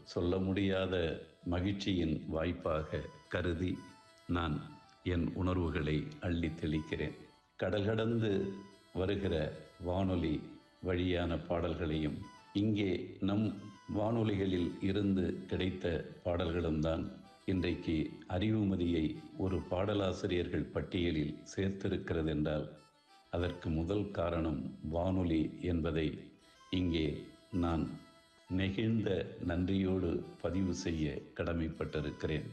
சொல்ல முடியாத மகிழ்ச்சியின் வாய்ப்பாக கருதி நான் என் உணர்வுகளை அள்ளி தெளிக்கிறேன் கடல் கடந்து வருகிற வானொலி வழியான பாடல்களையும் இங்கே நம் வானொலிகளில் இருந்து கிடைத்த பாடல்களும் தான் இன்றைக்கு அறிவுமதியை ஒரு பாடலாசிரியர்கள் பட்டியலில் சேர்த்திருக்கிறது என்றால் அதற்கு முதல் காரணம் வானொலி என்பதை இங்கே நான் நெகிழ்ந்த நன்றியோடு பதிவு செய்ய கடமைப்பட்டிருக்கிறேன்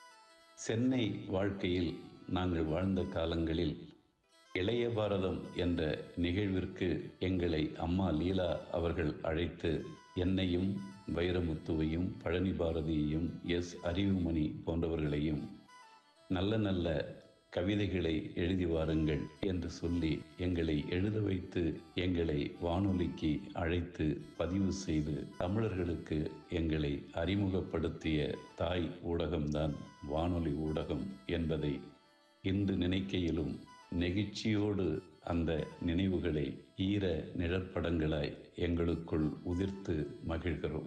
சென்னை வாழ்க்கையில் நாங்கள் வாழ்ந்த காலங்களில் இளைய பாரதம் என்ற நிகழ்விற்கு எங்களை அம்மா லீலா அவர்கள் அழைத்து என்னையும் வைரமுத்துவையும் பழனி பாரதியையும் எஸ் அறிவுமணி போன்றவர்களையும் நல்ல நல்ல கவிதைகளை எழுதி வாருங்கள் என்று சொல்லி எங்களை எழுத வைத்து எங்களை வானொலிக்கு அழைத்து பதிவு செய்து தமிழர்களுக்கு எங்களை அறிமுகப்படுத்திய தாய் ஊடகம்தான் வானொலி ஊடகம் என்பதை இன்று நினைக்கையிலும் நெகிழ்ச்சியோடு அந்த நினைவுகளை ஈர நிழற்படங்களாய் எங்களுக்குள் உதிர்த்து மகிழ்கிறோம்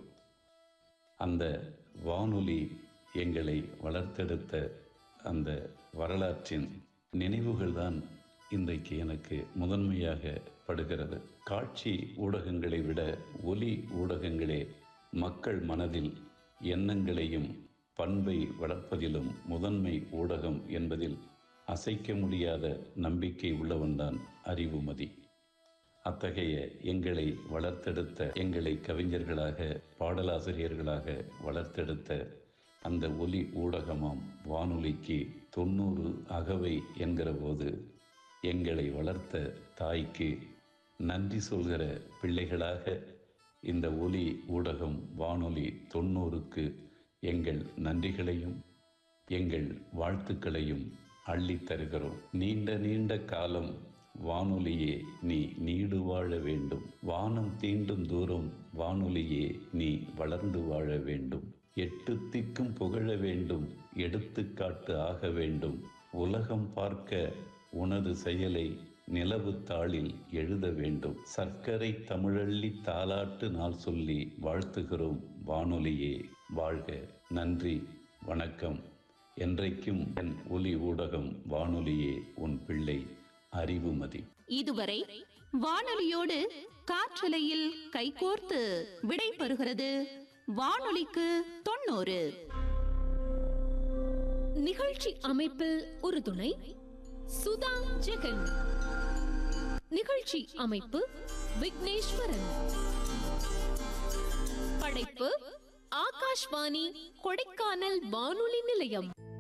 அந்த வானொலி எங்களை வளர்த்தெடுத்த அந்த வரலாற்றின் நினைவுகள்தான் இன்றைக்கு எனக்கு முதன்மையாக படுகிறது காட்சி ஊடகங்களை விட ஒலி ஊடகங்களே மக்கள் மனதில் எண்ணங்களையும் பண்பை வளர்ப்பதிலும் முதன்மை ஊடகம் என்பதில் அசைக்க முடியாத நம்பிக்கை உள்ளவன்தான் அறிவுமதி அத்தகைய எங்களை வளர்த்தெடுத்த எங்களை கவிஞர்களாக பாடலாசிரியர்களாக வளர்த்தெடுத்த அந்த ஒலி ஊடகமாம் வானொலிக்கு தொண்ணூறு அகவை என்கிற போது எங்களை வளர்த்த தாய்க்கு நன்றி சொல்கிற பிள்ளைகளாக இந்த ஒலி ஊடகம் வானொலி தொண்ணூறுக்கு எங்கள் நன்றிகளையும் எங்கள் வாழ்த்துக்களையும் அள்ளித் தருகிறோம் நீண்ட நீண்ட காலம் வானொலியே நீ நீடு வாழ வேண்டும் வானம் தீண்டும் தூரம் வானொலியே நீ வளர்ந்து வாழ வேண்டும் எட்டு திக்கும் புகழ வேண்டும் எடுத்துக்காட்டு ஆக வேண்டும் உலகம் பார்க்க உனது செயலை நிலவு தாளில் எழுத வேண்டும் சர்க்கரை தமிழள்ளி தாலாட்டு நாள் சொல்லி வாழ்த்துகிறோம் வானொலியே வாழ்க நன்றி வணக்கம் என்றைக்கும் என் ஒலி ஊடகம் வானொலியே உன் பிள்ளை அறிவுமதி இதுவரை வானொலியோடு காற்றலையில் கைகோர்த்து விடை பெறுகிறது வானொலிக்கு தொண்ணூறு நிகழ்ச்சி அமைப்பில் உறுதுணை சுதா ஜெகன் நிகழ்ச்சி அமைப்பு விக்னேஸ்வரன் படைப்பு ஆகாஷ்வாணி கொடைக்கானல் வானொலி நிலையம்